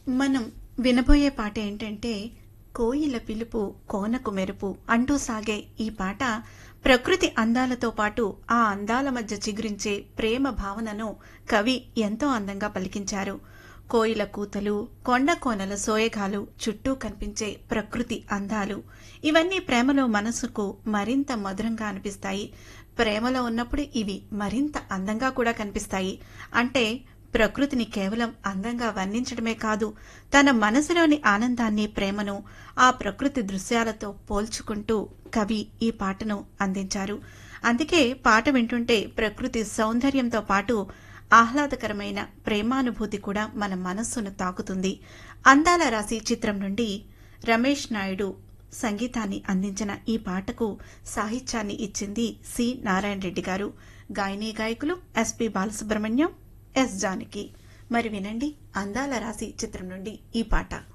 మనం వినబోయే పాట ఏంటంటే కోయిల పిలుపు కోనకు మెరుపు అంటూ సాగే ఈ పాట ప్రకృతి అందాలతో పాటు ఆ అందాల మధ్య చిగురించే ప్రేమ భావనను కవి ఎంతో అందంగా పలికించారు కోయిల కూతలు కొండ కోనల సోయగాలు చుట్టూ కనిపించే ప్రకృతి అందాలు ఇవన్నీ ప్రేమలో మనసుకు మరింత మధురంగా అనిపిస్తాయి ప్రేమలో ఉన్నప్పుడు ఇవి మరింత అందంగా కూడా కనిపిస్తాయి అంటే ప్రకృతిని కేవలం అందంగా వర్ణించడమే కాదు తన మనసులోని ఆనందాన్ని ప్రేమను ఆ ప్రకృతి దృశ్యాలతో పోల్చుకుంటూ కవి ఈ పాటను అందించారు అందుకే పాట వింటుంటే ప్రకృతి సౌందర్యంతో పాటు ఆహ్లాదకరమైన ప్రేమానుభూతి కూడా మన మనస్సును తాకుతుంది అందాల రాశి చిత్రం నుండి రమేష్ నాయుడు సంగీతాన్ని అందించిన ఈ పాటకు సాహిత్యాన్ని ఇచ్చింది సి నారాయణ రెడ్డి గారు గాయనీ గాయకులు ఎస్పి బాలసుబ్రహ్మణ్యం ఎస్ జానకి మరి వినండి అందాల రాశి చిత్రం నుండి ఈ పాట